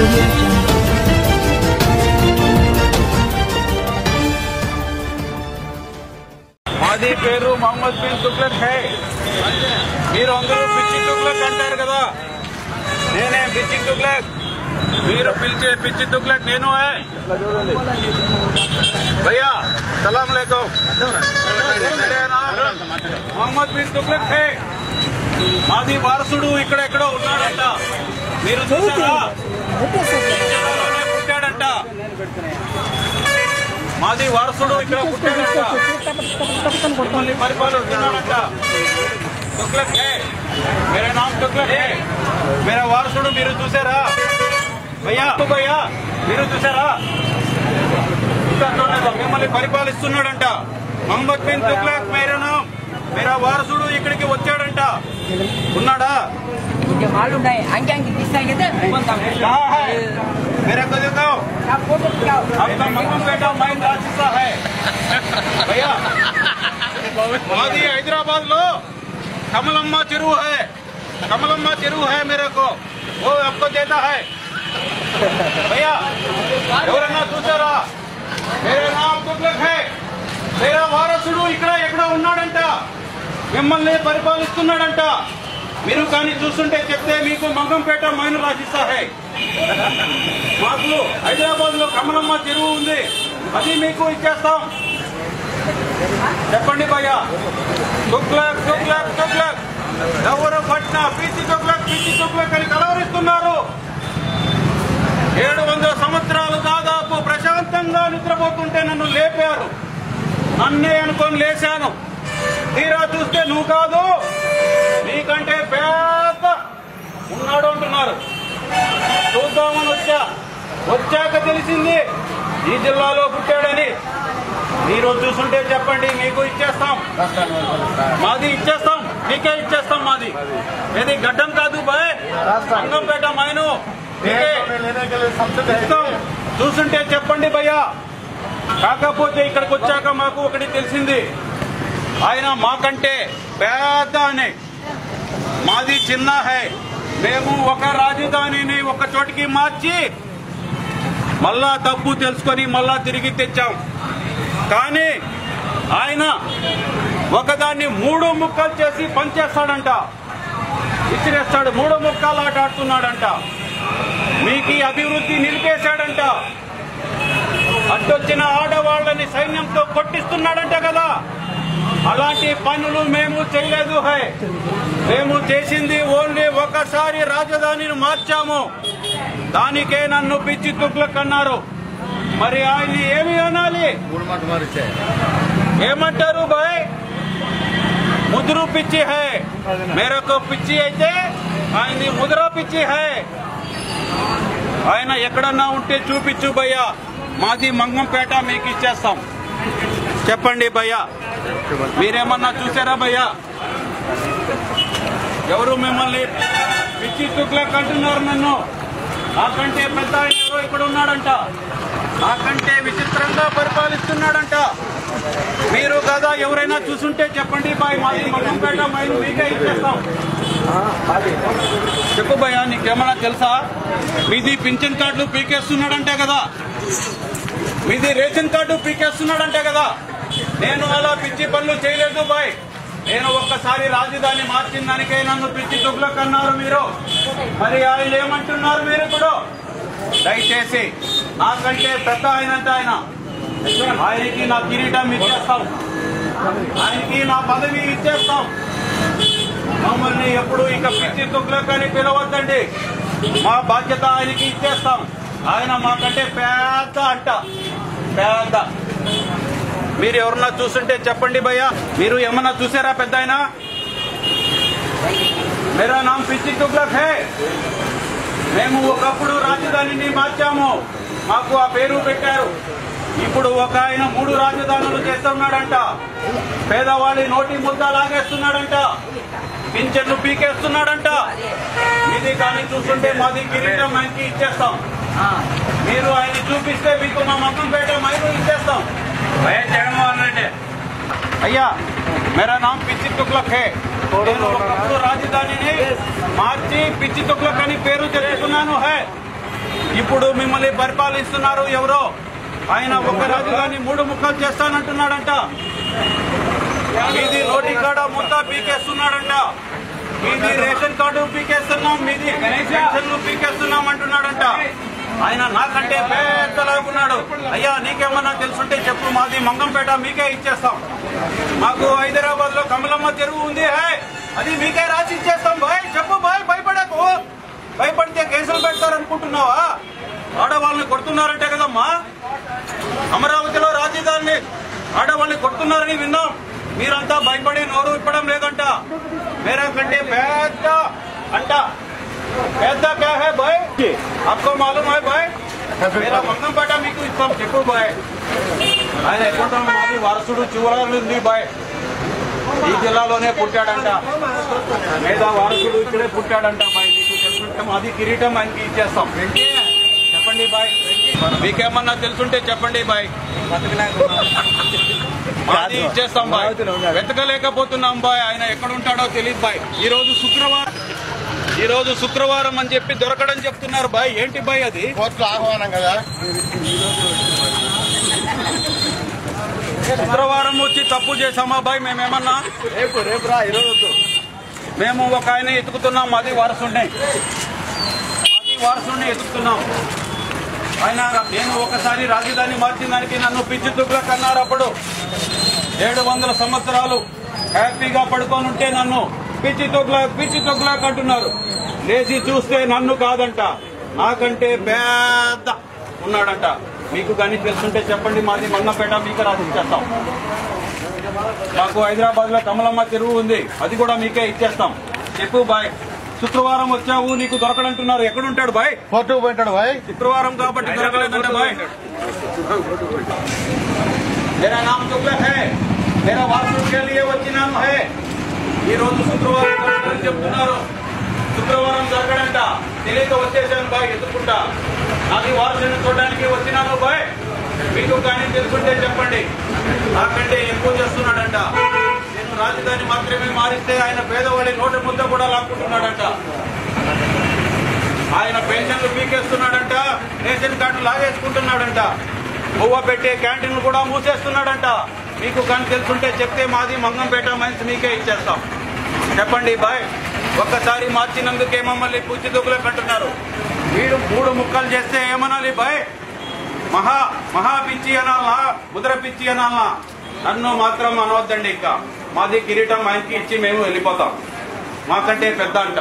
audio jungle. మాది పేరు Mohammed bin Tughlaq high మీరు అందరూ పిచ్చి తుగ్లక్ అంటారు కదా నేనే పిచ్చి తుగ్లక్ మీరు పిలిచే పిచ్చి తుగ్లక్ నేను హై భయ్యా సలాం లేకం మహమ్మద్ బిన్ తుగ్లక్ హై మాది వారసుడు ఇక్కడ ఎక్కడో ఉన్నాడంట మీరు చూసారా విజయవాడలోనే పుట్టాడంట మాది వారసుడు ఇక్కడ పుట్టాడంట మళ్ళీ పరిపాలిస్తున్నాడంట తుగ్లక్ హే మేరా నామ్ తుగ్లక్ హే మేరా వారసుడు మీరు చూసారా భయ్యా భయ్యా మీరు చూసారా ఇంకా చూడలేదు మిమ్మల్ని పరిపాలిస్తున్నాడంట మహమ్మద్ బిన్ తుగ్లక్ మేరా నామ్ మేరా వారసుడు ఇక్కడికి వచ్చాడంట ఉన్నాడా मुझे मालूम नहीं आगे आगे दिखाएंगे तो बोलता हूँ कहाँ है मेरे को दिखाओ आप फोटो दिखाओ आपका मंगम बेटा మైండ్ రాసిస్తా है भैया మాది హైదరాబాద్ లో కమలమ్మ చెరువు है కమలమ్మ చెరువు है मेरे को वो आपको देता है भैया ఎవరన్నా చూసారా మేరే నామ్ తుగ్లక్ है మేరా వారసుడు ఇక్కడ ఎక్కడ ఉన్నాడంట మిమ్మల్ని పరిపాలిస్తున్నాడంట మీరు కానీ చూస్తుంటే చెప్తే మీకు మంగంపేట మైను రాసిస్తా హై మాకు హైదరాబాద్ లో కమలమ్మ చెరువు ఉంది అది మీకు ఇచ్చేస్తాం చెప్పండి భయ్యా తుగ్లక్ తుగ్లక్ తుగ్లక్ ఎవరు పట్టిన పిచ్చి తుగ్లక్ పిచ్చి తుగ్లక్ అని కలవరిస్తున్నారు ఏడు వందల సంవత్సరాలు దాదాపు ప్రశాంతంగా నిద్రపోతుంటే నన్ను లేపారు నన్నే అనుకొని లేచాను తీరా చూస్తే నువ్వు కాదు నీకంటే పెద్ద ఉన్నాడు అంటున్నారు చూద్దామని వచ్చా వచ్చాక తెలిసింది ఈ జిల్లాలో పుట్టాడని మీరు చూసుంటే చెప్పండి మీకు ఇచ్చేస్తాం మాది ఇచ్చేస్తాం మీకే ఇచ్చేస్తాం మాది ఏది గడ్డం కాదు బాయ్ సంగంపేట మైను మీకే ఇస్తాం చూసుంటే చెప్పండి భయ్యా కాకపోతే ఇక్కడికి వచ్చాక మాకు ఒకటి తెలిసింది ఆయన మాకంటే పెద్ద అని మాది చిన్న హై మేము ఒక రాజధానిని ఒక చోటికి మార్చి మళ్ళా తప్పు తెలుసుకొని మళ్ళా తిరిగి తెచ్చాం కానీ ఆయన ఒకదాన్ని మూడు ముక్కలు చేసి పనిచేస్తాడంట ఇచ్చిరేస్తాడు మూడు ముక్కలు ఆట ఆడుతున్నాడంట మీకు ఈ అభివృద్ధి నిలిపేశాడంట అడ్డొచ్చిన ఆడవాళ్ళని సైన్యంతో కొట్టిస్తున్నాడంట కదా అలాంటి పనులు మేము చేయలేదు హై మేము చేసింది ఓన్లీ ఒకసారి రాజధానిని మార్చాము దానికే నన్ను పిచ్చి తుగ్లక్ అన్నారు మరి ఆయన్ని ఏమి అనాలి ఏమంటారు బాయ్ ముదురు పిచ్చి హై మేరకు పిచ్చి అయితే ఆయనది ముదురా పిచ్చి హై ఆయన ఎక్కడన్నా ఉంటే చూపించు భయ్యా మాది మంగంపేట మీకు ఇచ్చేస్తాం చెప్పండి భయ్యా మీరేమన్నా చూసారా భయ్యా ఎవరు మిమ్మల్ని పిచ్చి తుగ్లక్ అంటున్నారు నన్ను నాకంటే పెద్ద ఆయన ఎవరో ఇక్కడ ఉన్నాడంట నాకంటే విచిత్రంగా పరిపాలిస్తున్నాడంట మీరు కదా ఎవరైనా చూసుంటే చెప్పండి బాయ్ మాది మంగంపేట మైలు మీకే ఇచ్చేస్తాం చెప్పు భయ్యా నీకేమన్నా తెలుసా మీది పింఛన్ కార్డులు పీకేస్తున్నాడంటే కదా మీది రేషన్ కార్డు పీకేస్తున్నాడంటే కదా నేను అలా పిచ్చి పనులు చేయలేదు బాయ్ నేను ఒక్కసారి రాజధాని మార్చిన దానికై నన్ను పిచ్చి తుగ్లక్ అన్నారు మీరు మరి ఆయన ఏమంటున్నారు మీరు కూడా దయచేసి నాకంటే పెద్ద ఆయనంటే ఆయన ఆయనకి నా కిరీటం ఇచ్చేస్తాం ఆయనకి నా పదవి ఇచ్చేస్తాం మమ్మల్ని ఎప్పుడు ఇక పిచ్చి తుగ్లక్ అని పిలవద్దండి మా బాధ్యత ఆయనకి ఇచ్చేస్తాం ఆయన మాకంటే పెద్ద అంట పెద్ద మీరు ఎవరన్నా చూస్తుంటే చెప్పండి భయ్యా మీరు ఏమన్నా చూసారా పెద్ద ఆయన మేరా నామ్ పిచ్చి తుగ్లక్ హే మేము ఒకప్పుడు రాజధానిని మార్చాము మాకు ఆ పేరు పెట్టారు ఇప్పుడు ఒక ఆయన మూడు రాజధానులు చేస్తున్నాడంట పేదవాళ్ళి నోటి ముద్ద లాగేస్తున్నాడంట పింఛన్లు పీకేస్తున్నాడంట ఇది కానీ చూస్తుంటే మాది కిరీటం ఆయనకి ఇచ్చేస్తాం మీరు ఆయన చూపిస్తే మీకు మా మగ్గంపేట మైలు ఇచ్చేస్తాం వైఎస్ జగన్మోహన్ రెడ్డి అయ్యా మేరా నామ్ పిచ్చి తుగ్లక్ హే నేను ఒకప్పుడు రాజధానిని మార్చి పిచ్చి తుగ్లక్ అని పేరు తెచ్చుకున్నాను హే ఇప్పుడు మిమ్మల్ని పరిపాలిస్తున్నారు ఎవరో ఆయన ఒక రాజధాని మూడు ముక్కలు చేస్తానంటున్నాడంట మీది నోటి కాడ ముద్ద పీకేస్తున్నాడంట మీది రేషన్ కార్డు పీకేస్తున్నాం మీది పెన్షన్లు పీకేస్తున్నాం అంటున్నాడంట ఆయన నాకంటే పెద్దలాగున్నాడు అయ్యా నీకేమన్నా తెలుసుంటే చెప్పు మాది మంగంపేట మీకే ఇచ్చేస్తాం మాకు హైదరాబాద్ లో కమలమ్మ చెరువు ఉంది హే అది మీకే రాసి ఇచ్చేస్తాం బాయ్ చెప్పు బాయ్ భయపడకు భయపడితే కేసులు పెడతారనుకుంటున్నావా ఆడవాళ్ళని కొడుతున్నారంటే కదమ్మా అమరావతిలో రాజధానిని ఆడవాళ్ళని కొడుతున్నారని విన్నాం మీరంతా భయపడి నోరు ఇప్పడం లేదంట మేరా కంటే పెద్ద అంట పెద్ద క్యా హై బాయ్ ఆప్కో మాలూమ్ హై బాయ్ మేరా మంగంపేట మీకు ఇస్తాం చెప్పు బాయ్ ఆయన ఎక్కడ మాది వారసుడు చివరాలు ఉంది బాయ్ ఈ జిల్లాలోనే పుట్టాడంట లేదా వారసుడు ఇక్కడే పుట్టాడంట బాయ్ మీకు తెలుసుంటే మాది కిరీటం ఆయనకి ఇచ్చేస్తాం చెప్పండి బాయ్ మీకేమన్నా తెలుసుంటే చెప్పండి బాయ్ మాది ఇచ్చేస్తాం బాయ్ వెతకలేకపోతున్నాం బాయ్ ఆయన ఎక్కడ ఉంటాడో తెలియదు బాయ్ ఈ రోజు శుక్రవారం ఈ రోజు శుక్రవారం అని చెప్పి దొరకడం చెప్తున్నారు బాయ్ ఏంటి బాయ్ అది కోర్టులో ఆహ్వానం కదా శుక్రవారం వచ్చి తప్పు చేసామా బాయ్ మేమేమన్నా రేపు రేపు రా ఈరోజు వద్దు మేము ఒక ఆయన ఎత్తుకుతున్నాం మాది వారసుండే మాది వారసుండి ఎత్తుకుతున్నాం ఆయన నేను ఒకసారి రాజధాని మార్చిన దానికి నన్ను పిచ్చి తుగ్లక్ అన్నారు అప్పుడు ఏడు వందల సంవత్సరాలు హ్యాపీగా పడుకొని ఉంటే నన్ను పిచ్చి తొగ్లక్ పిచ్చి తొగ్లక్ అంటున్నారు లేచి చూస్తే నన్ను కాదంట నాకంటే పెద్ద ఉన్నాడంట మీకు కానీ తెలుసుంటే చెప్పండి మాది మన్నపేట మీకు రాసి ఇచ్చేస్తాం మాకు హైదరాబాద్ లో కమలమ్మ చెరువు ఉంది అది కూడా మీకే ఇచ్చేస్తాం చెప్పు బాయ్ శుక్రవారం వచ్చావు నీకు దొరకడంటున్నారు ఎక్కడుంటాడు బాయ్ కోర్టుకు పోయింటాడు భాయ్ శుక్రవారం కాబట్టి దొరకలేదంట బాయ్ मेरा नाम तुगलक है मेरा वारसुడు के लिए వచ్చినాను है ఈ రోజు శుక్రవారం దొరకదని చెప్తున్నారు శుక్రవారం దొరకడంట తెలియక వచ్చేసాను బాయ్ ఎత్తుకుంటా నాది వారసుని చూడడానికి వచ్చినాను బాయ్ మీకు కానీ తెలుసుంటే చెప్పండి నాకంటే ఎక్కువ చేస్తున్నాడంట నేను రాజధాని మాత్రమే మారిస్తే ఆయన పేదవాడి నోటి ముద్ద కూడా లాక్కుంటున్నాడంట ఆయన పెన్షన్లు పీకేస్తున్నాడంట రేషన్ కార్డు లాగేసుకుంటున్నాడంట బువ్వ పెట్టే క్యాంటీన్లు కూడా మూసేస్తున్నాడంట మీకు కానీ తెలుసుంటే చెప్తే మాది మంగంపేట మైన్స్ మీకే ఇచ్చేస్తాం చెప్పండి బాయ్ ఒక్కసారి మార్చినందుకే మమ్మల్ని పుచ్చి దుగ్గులు కంటున్నారు వీడు మూడు ముక్కలు చేస్తే ఏమనాలి బాయ్ మహా మహా పిచ్చి అనాలా ముద్ర పిచ్చి అనాలా నన్ను మాత్రం అనవద్దండి ఇంకా మాది కిరీటం ఆయనకి ఇచ్చి మేము వెళ్ళిపోతాం మాకంటే పెద్ద అంట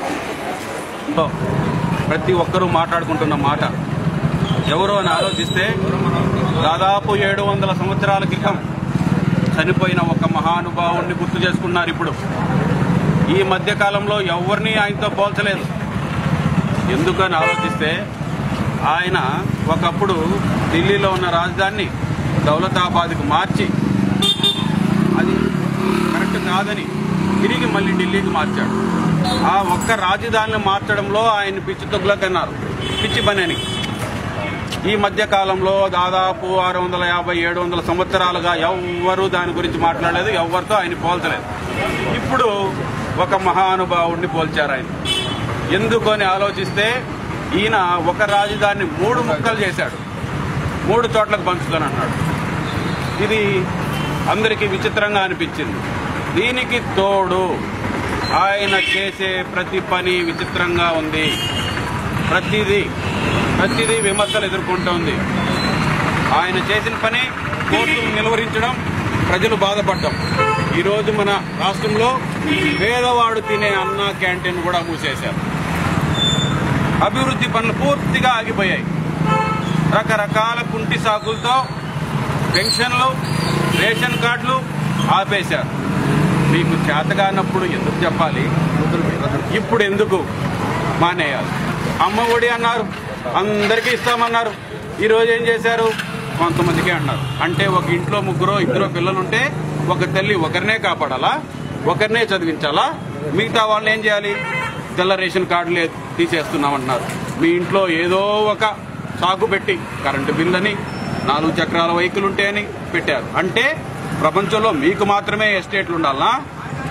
ప్రతి ఒక్కరూ మాట్లాడుకుంటున్న మాట ఎవరో అని ఆలోచిస్తే దాదాపు ఏడు వందల సంవత్సరాల క్రితం చనిపోయిన ఒక మహానుభావుణ్ణి గుర్తు చేసుకున్నారు ఇప్పుడు ఈ మధ్య కాలంలో ఎవరిని ఆయనతో పోల్చలేదు ఎందుకని ఆలోచిస్తే ఆయన ఒకప్పుడు ఢిల్లీలో ఉన్న రాజధానిని దౌలతాబాద్కు మార్చి అది కరెక్ట్ కాదని తిరిగి మళ్ళీ ఢిల్లీకి మార్చాడు ఆ ఒక్క రాజధానిని మార్చడంలో ఆయన పిచ్చి తొగ్గులకన్నారు పిచ్చి పని ఈ మధ్య కాలంలో దాదాపు ఆరు వందల యాభై ఏడు వందల సంవత్సరాలుగా ఎవ్వరూ దాని గురించి మాట్లాడలేదు ఎవరితో ఆయన పోల్చలేదు ఇప్పుడు ఒక మహానుభావుడిని పోల్చారు ఆయన ఎందుకు అని ఆలోచిస్తే ఈయన ఒక రాజధానిని మూడు ముక్కలు చేశాడు మూడు చోట్లకు పంచుతాను అన్నాడు ఇది అందరికీ విచిత్రంగా అనిపించింది దీనికి తోడు ఆయన చేసే ప్రతి పని విచిత్రంగా ఉంది ప్రతిదీ ప్రతిదీ విమర్శలు ఎదుర్కొంటోంది ఆయన చేసిన పని కోర్టులు నిలువరించడం ప్రజలు బాధపడ్డం ఈరోజు మన రాష్ట్రంలో పేదవాడు తినే అన్న క్యాంటీన్ కూడా మూసేశారు అభివృద్ధి పనులు పూర్తిగా ఆగిపోయాయి రకరకాల కుంటి సాకులతో పెన్షన్లు రేషన్ కార్డులు ఆపేశారు మీకు చేతగానప్పుడు ఎందుకు చెప్పాలి ఇప్పుడు ఎందుకు మానేయాలి అమ్మ ఒడి అన్నారు అందరికీ ఇస్తామన్నారు ఈ రోజు ఏం చేశారు కొంతమందికి అన్నారు అంటే ఒక ఇంట్లో ముగ్గురో ఇద్దరు పిల్లలుంటే ఒక తల్లి ఒకరినే కాపాడాలా ఒకరినే చదివించాలా మిగతా వాళ్ళు ఏం చేయాలి తెల్ల రేషన్ కార్డులే తీసేస్తున్నామన్నారు మీ ఇంట్లో ఏదో ఒక సాగు పెట్టి కరెంటు బిల్లని నాలుగు చక్రాల వెహికల్ ఉంటే అని పెట్టారు అంటే ప్రపంచంలో మీకు మాత్రమే ఎస్టేట్లు ఉండాలా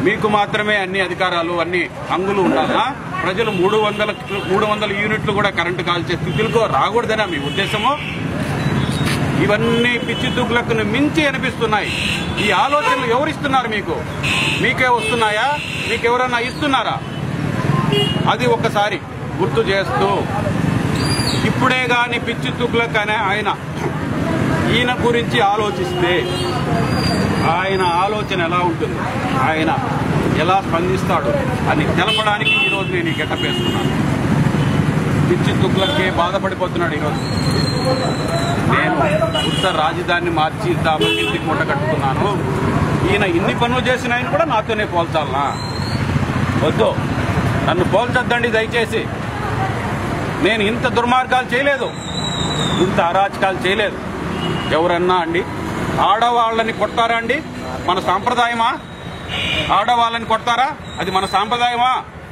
మీకు మాత్రమే అన్ని అధికారాలు అన్ని అంగులు ఉండాలా ప్రజలు మూడు వందల మూడు వందల యూనిట్లు కూడా కరెంటు కాల్చే స్థితిలో రాకూడదనా మీ ఉద్దేశము ఇవన్నీ పిచ్చి తుగ్లకును మించి అనిపిస్తున్నాయి ఈ ఆలోచనలు ఎవరిస్తున్నారు మీకు మీకే వస్తున్నాయా మీకెవరన్నా ఇస్తున్నారా అది ఒకసారి గుర్తు చేస్తూ ఇప్పుడే గాని పిచ్చి తుగ్లక్ అనే ఆయన ఈయన గురించి ఆలోచిస్తే ఆయన ఆలోచన ఎలా ఉంటుంది ఆయన ఎలా స్పందిస్తాడు అని తెలపడానికి ఈరోజు నేను ఈ గెటప్ వేస్తున్నాను పిచ్చి తుగ్లకే బాధపడిపోతున్నాడు ఈరోజు నేను ఉత్తర రాజధానిని మార్చి దామకింది మూట కట్టుకున్నాను ఈయన ఇన్ని పనులు చేసిన ఆయన కూడా నాతోనే పోల్చాలనా వద్దు నన్ను పోల్చొద్దండి దయచేసి నేను ఇంత దుర్మార్గాలు చేయలేదు ఇంత అరాచకాలు చేయలేదు ఎవరన్నా అండి ఆడవాళ్ళని కొడతారా అండి మన సాంప్రదాయమా ఆడవాళ్ళని కొడతారా అది మన సాంప్రదాయమా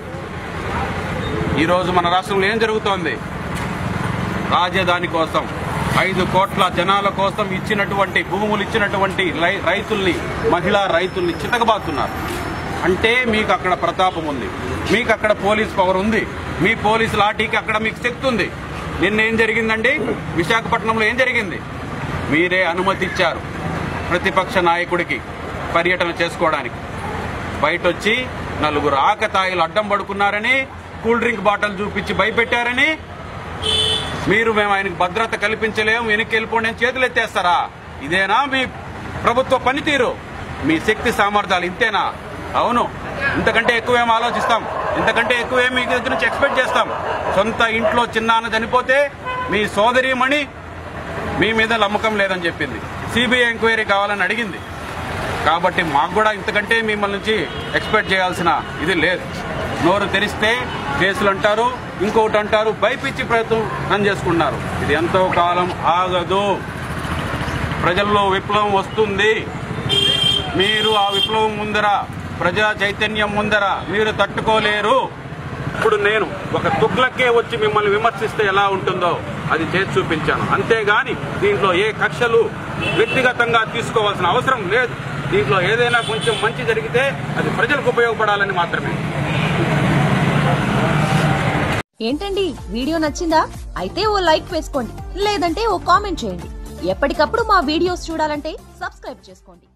ఈరోజు మన రాష్ట్రంలో ఏం జరుగుతోంది రాజధాని కోసం ఐదు కోట్ల జనాల కోసం ఇచ్చినటువంటి భూములు ఇచ్చినటువంటి రై- రైతుల్ని మహిళా రైతుల్ని చితకబాతున్నారు అంటే మీకు అక్కడ ప్రతాపం ఉంది మీకు అక్కడ పోలీస్ పవర్ ఉంది మీ పోలీస్ లాఠీకి అక్కడ మీకు శక్తి ఉంది నిన్న ఏం జరిగిందండి విశాఖపట్నంలో ఏం జరిగింది మీరే అనుమతి ఇచ్చారు ప్రతిపక్ష నాయకుడికి పర్యటన చేసుకోవడానికి బయట వచ్చి నలుగురు ఆకతాయిలు అడ్డం పడుకున్నారని కూల్ డ్రింక్ బాటిల్ చూపించి భయపెట్టారని మీరు మేము ఆయనకు భద్రత కల్పించలేము వెనక్కి వెళ్ళిపోండి అని చేతులు ఎత్తేస్తారా ఇదేనా మీ ప్రభుత్వ పనితీరు మీ శక్తి సామర్థ్యాలు ఇంతేనా అవును ఇంతకంటే ఎక్కువేం ఆలోచిస్తాం ఇంతకంటే ఎక్కువేం మీ దగ్గర నుంచి ఎక్స్పెక్ట్ చేస్తాం సొంత ఇంట్లో చిన్నాన్న చనిపోతే మీ సోదరీమణి మీ మీద నమ్మకం లేదని చెప్పింది సిబిఐ ఎంక్వైరీ కావాలని అడిగింది కాబట్టి మాకు కూడా ఇంతకంటే మిమ్మల్ని నుంచి ఎక్స్పెక్ట్ చేయాల్సిన ఇది లేదు నోరు తెరిస్తే కేసులు అంటారు ఇంకొకటి అంటారు భయపిచ్చి ప్రయత్నం చేసుకున్నారు ఇది ఎంతో కాలం ఆగదు ప్రజల్లో విప్లవం వస్తుంది మీరు ఆ విప్లవం ముందర ప్రజా చైతన్యం ముందర మీరు తట్టుకోలేరు ఇప్పుడు నేను ఒక తుగ్లకే వచ్చి మిమ్మల్ని విమర్శిస్తే ఎలా ఉంటుందో అది చేసి చూపించాను అంతేగాని దీంట్లో ఏ కక్షలు వ్యక్తిగతంగా తీసుకోవాల్సిన అవసరం లేదు దీంట్లో ఏదైనా కొంచెం మంచి జరిగితే అది ప్రజలకు ఉపయోగపడాలని మాత్రమే ఏంటండి వీడియో నచ్చిందా అయితే ఓ లైక్ వేసుకోండి లేదంటే ఓ కామెంట్ చేయండి ఎప్పటికప్పుడు మా వీడియోస్ చూడాలంటే సబ్స్క్రైబ్ చేసుకోండి